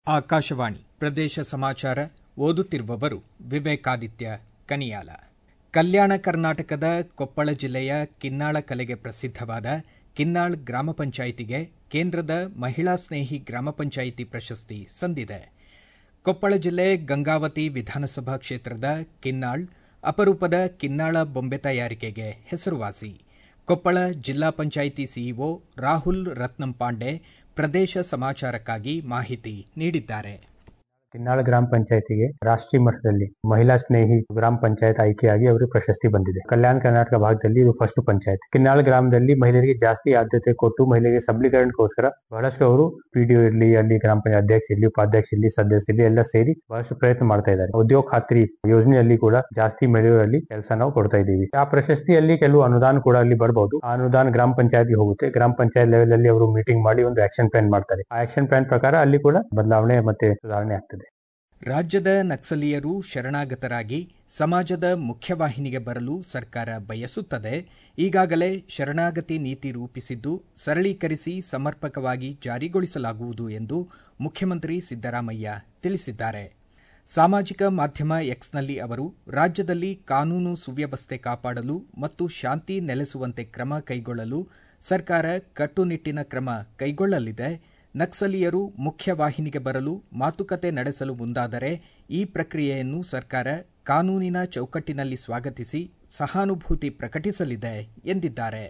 ಆಕಾಶವಾಣಿ ಪ್ರದೇಶ ಸಮಾಚಾರ ಓದುತ್ತಿರುವವರು ವಿವೇಕಾದಿತ್ಯ ಕನಿಯಾಲ ಕಲ್ಯಾಣ ಕರ್ನಾಟಕದ ಕೊಪ್ಪಳ ಜಿಲ್ಲೆಯ ಕಿನ್ನಾಳ ಕಲೆಗೆ ಪ್ರಸಿದ್ಧವಾದ ಕಿನ್ನಾಳ್ ಗ್ರಾಮ ಪಂಚಾಯಿತಿಗೆ ಕೇಂದ್ರದ ಮಹಿಳಾ ಸ್ನೇಹಿ ಗ್ರಾಮ ಪಂಚಾಯಿತಿ ಪ್ರಶಸ್ತಿ ಸಂದಿದೆ ಕೊಪ್ಪಳ ಜಿಲ್ಲೆ ಗಂಗಾವತಿ ವಿಧಾನಸಭಾ ಕ್ಷೇತ್ರದ ಕಿನ್ನಾಳ್ ಅಪರೂಪದ ಕಿನ್ನಾಳ ಬೊಂಬೆ ತಯಾರಿಕೆಗೆ ಹೆಸರುವಾಸಿ ಕೊಪ್ಪಳ ಜಿಲ್ಲಾ ಪಂಚಾಯಿತಿ ಸಿಇಒ ರಾಹುಲ್ ರತ್ನಂ ಪಾಂಡೆ ಪ್ರದೇಶ ಸಮಾಚಾರಕ್ಕಾಗಿ ಮಾಹಿತಿ ನೀಡಿದ್ದಾರೆ ಕಿನ್ನಾಳ ಗ್ರಾಮ ಪಂಚಾಯತಿಗೆ ರಾಷ್ಟ್ರೀಯ ಮಟ್ಟದಲ್ಲಿ ಮಹಿಳಾ ಸ್ನೇಹಿ ಗ್ರಾಮ ಪಂಚಾಯತ್ ಆಯ್ಕೆಯಾಗಿ ಅವರಿಗೆ ಪ್ರಶಸ್ತಿ ಬಂದಿದೆ ಕಲ್ಯಾಣ ಕರ್ನಾಟಕ ಭಾಗದಲ್ಲಿ ಇದು ಫಸ್ಟ್ ಪಂಚಾಯತ್ ಕಿನ್ನಾಳ ಗ್ರಾಮದಲ್ಲಿ ಮಹಿಳೆಯರಿಗೆ ಜಾಸ್ತಿ ಆದ್ಯತೆ ಕೊಟ್ಟು ಮಹಿಳೆಯರಿಗೆ ಸಬಲೀಕರಣಕ್ಕೋಸ್ಕರ ಬಹಳಷ್ಟು ಅವರು ಪಿಡಿಒ ಇರಲಿ ಅಲ್ಲಿ ಗ್ರಾಮ ಪಂಚಾಯತ್ ಅಧ್ಯಕ್ಷ ಇರಲಿ ಉಪಾಧ್ಯಕ್ಷ ಇರಲಿ ಸದಸ್ಯ ಇರಲಿ ಎಲ್ಲ ಸೇರಿ ಬಹಳಷ್ಟು ಪ್ರಯತ್ನ ಮಾಡ್ತಾ ಇದ್ದಾರೆ ಉದ್ಯೋಗ ಖಾತ್ರಿ ಯೋಜನೆಯಲ್ಲಿ ಕೂಡ ಜಾಸ್ತಿ ಮಹಿಳೆಯರಲ್ಲಿ ಕೆಲಸ ನಾವು ಕೊಡ್ತಾ ಇದ್ದೀವಿ ಆ ಪ್ರಶಸ್ತಿಯಲ್ಲಿ ಕೆಲವು ಅನುದಾನ ಕೂಡ ಅಲ್ಲಿ ಬರಬಹುದು ಆ ಅನುದಾನ ಗ್ರಾಮ ಪಂಚಾಯತ್ಗೆ ಹೋಗುತ್ತೆ ಗ್ರಾಮ ಪಂಚಾಯತ್ ಲೆವೆಲ್ ಅಲ್ಲಿ ಅವರು ಮೀಟಿಂಗ್ ಮಾಡಿ ಒಂದು ಆಕ್ಷನ್ ಪ್ಲಾನ್ ಮಾಡ್ತಾರೆ ಆ ಆಕ್ಷನ್ ಪ್ಲಾನ್ ಪ್ರಕಾರ ಅಲ್ಲಿ ಕೂಡ ಬದಲಾವಣೆ ಮತ್ತೆ ಸುಧಾರಣೆ ಆಗ್ತದೆ ರಾಜ್ಯದ ನಕ್ಸಲೀಯರು ಶರಣಾಗತರಾಗಿ ಸಮಾಜದ ಮುಖ್ಯವಾಹಿನಿಗೆ ಬರಲು ಸರ್ಕಾರ ಬಯಸುತ್ತದೆ ಈಗಾಗಲೇ ಶರಣಾಗತಿ ನೀತಿ ರೂಪಿಸಿದ್ದು ಸರಳೀಕರಿಸಿ ಸಮರ್ಪಕವಾಗಿ ಜಾರಿಗೊಳಿಸಲಾಗುವುದು ಎಂದು ಮುಖ್ಯಮಂತ್ರಿ ಸಿದ್ದರಾಮಯ್ಯ ತಿಳಿಸಿದ್ದಾರೆ ಸಾಮಾಜಿಕ ಮಾಧ್ಯಮ ಎಕ್ಸ್ನಲ್ಲಿ ಅವರು ರಾಜ್ಯದಲ್ಲಿ ಕಾನೂನು ಸುವ್ಯವಸ್ಥೆ ಕಾಪಾಡಲು ಮತ್ತು ಶಾಂತಿ ನೆಲೆಸುವಂತೆ ಕ್ರಮ ಕೈಗೊಳ್ಳಲು ಸರ್ಕಾರ ಕಟ್ಟುನಿಟ್ಟಿನ ಕ್ರಮ ಕೈಗೊಳ್ಳಲಿದೆ ನಕ್ಸಲೀಯರು ಮುಖ್ಯವಾಹಿನಿಗೆ ಬರಲು ಮಾತುಕತೆ ನಡೆಸಲು ಮುಂದಾದರೆ ಈ ಪ್ರಕ್ರಿಯೆಯನ್ನು ಸರ್ಕಾರ ಕಾನೂನಿನ ಚೌಕಟ್ಟಿನಲ್ಲಿ ಸ್ವಾಗತಿಸಿ ಸಹಾನುಭೂತಿ ಪ್ರಕಟಿಸಲಿದೆ ಎಂದಿದ್ದಾರೆ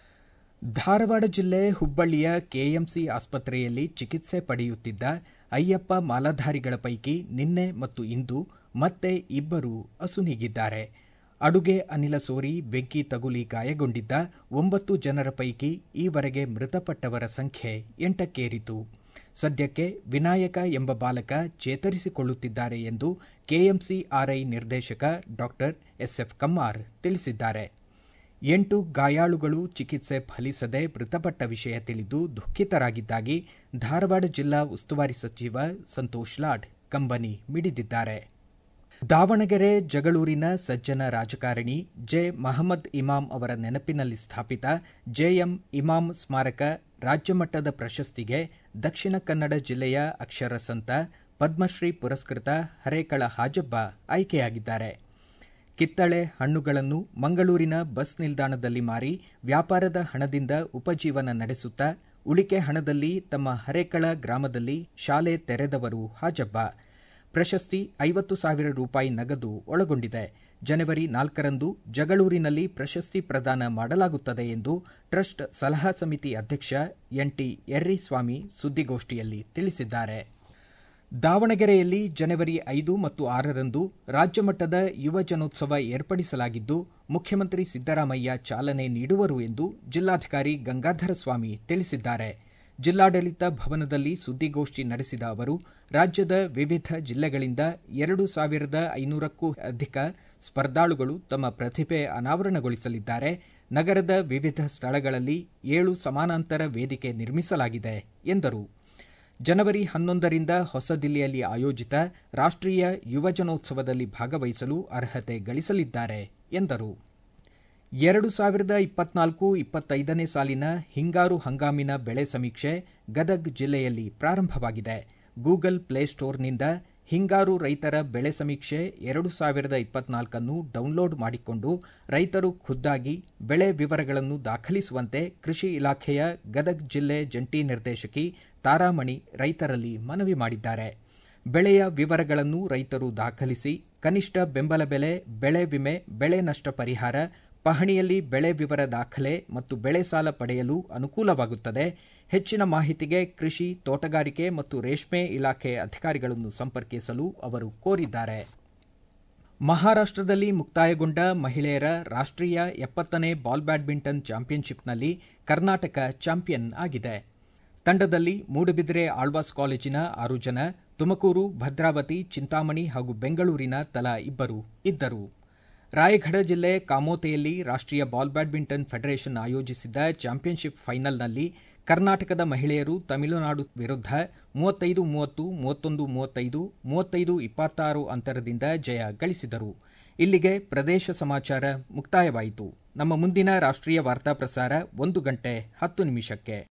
ಧಾರವಾಡ ಜಿಲ್ಲೆ ಹುಬ್ಬಳ್ಳಿಯ ಕೆಎಂಸಿ ಆಸ್ಪತ್ರೆಯಲ್ಲಿ ಚಿಕಿತ್ಸೆ ಪಡೆಯುತ್ತಿದ್ದ ಅಯ್ಯಪ್ಪ ಮಾಲಾಧಾರಿಗಳ ಪೈಕಿ ನಿನ್ನೆ ಮತ್ತು ಇಂದು ಮತ್ತೆ ಇಬ್ಬರು ಅಸುನೀಗಿದ್ದಾರೆ ಅಡುಗೆ ಅನಿಲ ಸೋರಿ ಬೆಂಕಿ ತಗುಲಿ ಗಾಯಗೊಂಡಿದ್ದ ಒಂಬತ್ತು ಜನರ ಪೈಕಿ ಈವರೆಗೆ ಮೃತಪಟ್ಟವರ ಸಂಖ್ಯೆ ಎಂಟಕ್ಕೇರಿತು ಸದ್ಯಕ್ಕೆ ವಿನಾಯಕ ಎಂಬ ಬಾಲಕ ಚೇತರಿಸಿಕೊಳ್ಳುತ್ತಿದ್ದಾರೆ ಎಂದು ಕೆಎಂಸಿ ಆರ್ಐ ನಿರ್ದೇಶಕ ಡಾ ಎಸ್ಎಫ್ ಕಮ್ಮಾರ್ ತಿಳಿಸಿದ್ದಾರೆ ಎಂಟು ಗಾಯಾಳುಗಳು ಚಿಕಿತ್ಸೆ ಫಲಿಸದೆ ಮೃತಪಟ್ಟ ವಿಷಯ ತಿಳಿದು ದುಃಖಿತರಾಗಿದ್ದಾಗಿ ಧಾರವಾಡ ಜಿಲ್ಲಾ ಉಸ್ತುವಾರಿ ಸಚಿವ ಸಂತೋಷ್ ಲಾಡ್ ಕಂಬನಿ ಮಿಡಿದಿದ್ದಾರೆ ದಾವಣಗೆರೆ ಜಗಳೂರಿನ ಸಜ್ಜನ ರಾಜಕಾರಣಿ ಜೆ ಮಹಮ್ಮದ್ ಇಮಾಂ ಅವರ ನೆನಪಿನಲ್ಲಿ ಸ್ಥಾಪಿತ ಜೆಎಂ ಇಮಾಂ ಸ್ಮಾರಕ ರಾಜ್ಯಮಟ್ಟದ ಪ್ರಶಸ್ತಿಗೆ ದಕ್ಷಿಣ ಕನ್ನಡ ಜಿಲ್ಲೆಯ ಅಕ್ಷರ ಸಂತ ಪದ್ಮಶ್ರೀ ಪುರಸ್ಕೃತ ಹರೇಕಳ ಹಾಜಬ್ಬ ಆಯ್ಕೆಯಾಗಿದ್ದಾರೆ ಕಿತ್ತಳೆ ಹಣ್ಣುಗಳನ್ನು ಮಂಗಳೂರಿನ ಬಸ್ ನಿಲ್ದಾಣದಲ್ಲಿ ಮಾರಿ ವ್ಯಾಪಾರದ ಹಣದಿಂದ ಉಪಜೀವನ ನಡೆಸುತ್ತಾ ಉಳಿಕೆ ಹಣದಲ್ಲಿ ತಮ್ಮ ಹರೇಕಳ ಗ್ರಾಮದಲ್ಲಿ ಶಾಲೆ ತೆರೆದವರು ಹಾಜಬ್ಬ ಪ್ರಶಸ್ತಿ ಐವತ್ತು ಸಾವಿರ ರೂಪಾಯಿ ನಗದು ಒಳಗೊಂಡಿದೆ ಜನವರಿ ನಾಲ್ಕರಂದು ಜಗಳೂರಿನಲ್ಲಿ ಪ್ರಶಸ್ತಿ ಪ್ರದಾನ ಮಾಡಲಾಗುತ್ತದೆ ಎಂದು ಟ್ರಸ್ಟ್ ಸಲಹಾ ಸಮಿತಿ ಅಧ್ಯಕ್ಷ ಎನ್ಟಿ ಯರ್ರಿಸ್ವಾಮಿ ಸುದ್ದಿಗೋಷ್ಠಿಯಲ್ಲಿ ತಿಳಿಸಿದ್ದಾರೆ ದಾವಣಗೆರೆಯಲ್ಲಿ ಜನವರಿ ಐದು ಮತ್ತು ಆರರಂದು ರಾಜ್ಯಮಟ್ಟದ ಯುವ ಜನೋತ್ಸವ ಏರ್ಪಡಿಸಲಾಗಿದ್ದು ಮುಖ್ಯಮಂತ್ರಿ ಸಿದ್ದರಾಮಯ್ಯ ಚಾಲನೆ ನೀಡುವರು ಎಂದು ಜಿಲ್ಲಾಧಿಕಾರಿ ಗಂಗಾಧರ ಸ್ವಾಮಿ ತಿಳಿಸಿದ್ದಾರೆ ಜಿಲ್ಲಾಡಳಿತ ಭವನದಲ್ಲಿ ಸುದ್ದಿಗೋಷ್ಠಿ ನಡೆಸಿದ ಅವರು ರಾಜ್ಯದ ವಿವಿಧ ಜಿಲ್ಲೆಗಳಿಂದ ಎರಡು ಸಾವಿರದ ಐನೂರಕ್ಕೂ ಅಧಿಕ ಸ್ಪರ್ಧಾಳುಗಳು ತಮ್ಮ ಪ್ರತಿಭೆ ಅನಾವರಣಗೊಳಿಸಲಿದ್ದಾರೆ ನಗರದ ವಿವಿಧ ಸ್ಥಳಗಳಲ್ಲಿ ಏಳು ಸಮಾನಾಂತರ ವೇದಿಕೆ ನಿರ್ಮಿಸಲಾಗಿದೆ ಎಂದರು ಜನವರಿ ಹನ್ನೊಂದರಿಂದ ಹೊಸದಿಲ್ಲಿಯಲ್ಲಿ ಆಯೋಜಿತ ರಾಷ್ಟ್ರೀಯ ಯುವಜನೋತ್ಸವದಲ್ಲಿ ಭಾಗವಹಿಸಲು ಅರ್ಹತೆ ಗಳಿಸಲಿದ್ದಾರೆ ಎಂದರು ಎರಡು ಸಾವಿರದ ಇಪ್ಪತ್ನಾಲ್ಕು ಇಪ್ಪತ್ತೈದನೇ ಸಾಲಿನ ಹಿಂಗಾರು ಹಂಗಾಮಿನ ಬೆಳೆ ಸಮೀಕ್ಷೆ ಗದಗ್ ಜಿಲ್ಲೆಯಲ್ಲಿ ಪ್ರಾರಂಭವಾಗಿದೆ ಗೂಗಲ್ ಪ್ಲೇಸ್ಟೋರ್ನಿಂದ ಹಿಂಗಾರು ರೈತರ ಬೆಳೆ ಸಮೀಕ್ಷೆ ಎರಡು ಸಾವಿರದ ಇಪ್ಪತ್ನಾಲ್ಕನ್ನು ಡೌನ್ಲೋಡ್ ಮಾಡಿಕೊಂಡು ರೈತರು ಖುದ್ದಾಗಿ ಬೆಳೆ ವಿವರಗಳನ್ನು ದಾಖಲಿಸುವಂತೆ ಕೃಷಿ ಇಲಾಖೆಯ ಗದಗ್ ಜಿಲ್ಲೆ ಜಂಟಿ ನಿರ್ದೇಶಕಿ ತಾರಾಮಣಿ ರೈತರಲ್ಲಿ ಮನವಿ ಮಾಡಿದ್ದಾರೆ ಬೆಳೆಯ ವಿವರಗಳನ್ನು ರೈತರು ದಾಖಲಿಸಿ ಕನಿಷ್ಠ ಬೆಂಬಲ ಬೆಲೆ ಬೆಳೆ ವಿಮೆ ಬೆಳೆ ನಷ್ಟ ಪರಿಹಾರ ಪಹಣಿಯಲ್ಲಿ ಬೆಳೆ ವಿವರ ದಾಖಲೆ ಮತ್ತು ಬೆಳೆ ಸಾಲ ಪಡೆಯಲು ಅನುಕೂಲವಾಗುತ್ತದೆ ಹೆಚ್ಚಿನ ಮಾಹಿತಿಗೆ ಕೃಷಿ ತೋಟಗಾರಿಕೆ ಮತ್ತು ರೇಷ್ಮೆ ಇಲಾಖೆ ಅಧಿಕಾರಿಗಳನ್ನು ಸಂಪರ್ಕಿಸಲು ಅವರು ಕೋರಿದ್ದಾರೆ ಮಹಾರಾಷ್ಟದಲ್ಲಿ ಮುಕ್ತಾಯಗೊಂಡ ಮಹಿಳೆಯರ ರಾಷ್ಟ್ರೀಯ ಎಪ್ಪತ್ತನೇ ಬಾಲ್ ಬ್ಯಾಡ್ಮಿಂಟನ್ ಚಾಂಪಿಯನ್ಶಿಪ್ನಲ್ಲಿ ಕರ್ನಾಟಕ ಚಾಂಪಿಯನ್ ಆಗಿದೆ ತಂಡದಲ್ಲಿ ಮೂಡುಬಿದಿರೆ ಆಳ್ವಾಸ್ ಕಾಲೇಜಿನ ಆರು ಜನ ತುಮಕೂರು ಭದ್ರಾವತಿ ಚಿಂತಾಮಣಿ ಹಾಗೂ ಬೆಂಗಳೂರಿನ ತಲಾ ಇಬ್ಬರು ಇದ್ದರು ರಾಯಗಢ ಜಿಲ್ಲೆ ಕಾಮೋತೆಯಲ್ಲಿ ರಾಷ್ಟ್ರೀಯ ಬಾಲ್ ಬ್ಯಾಡ್ಮಿಂಟನ್ ಫೆಡರೇಷನ್ ಆಯೋಜಿಸಿದ್ದ ಚಾಂಪಿಯನ್ಶಿಪ್ ಫೈನಲ್ನಲ್ಲಿ ಕರ್ನಾಟಕದ ಮಹಿಳೆಯರು ತಮಿಳುನಾಡು ವಿರುದ್ಧ ಮೂವತ್ತೈದು ಮೂವತ್ತು ಮೂವತ್ತೊಂದು ಮೂವತ್ತೈದು ಮೂವತ್ತೈದು ಇಪ್ಪತ್ತಾರು ಅಂತರದಿಂದ ಜಯ ಗಳಿಸಿದರು ಇಲ್ಲಿಗೆ ಪ್ರದೇಶ ಸಮಾಚಾರ ಮುಕ್ತಾಯವಾಯಿತು ನಮ್ಮ ಮುಂದಿನ ರಾಷ್ಟ್ರೀಯ ವಾರ್ತಾ ಪ್ರಸಾರ ಒಂದು ಗಂಟೆ ಹತ್ತು ನಿಮಿಷಕ್ಕೆ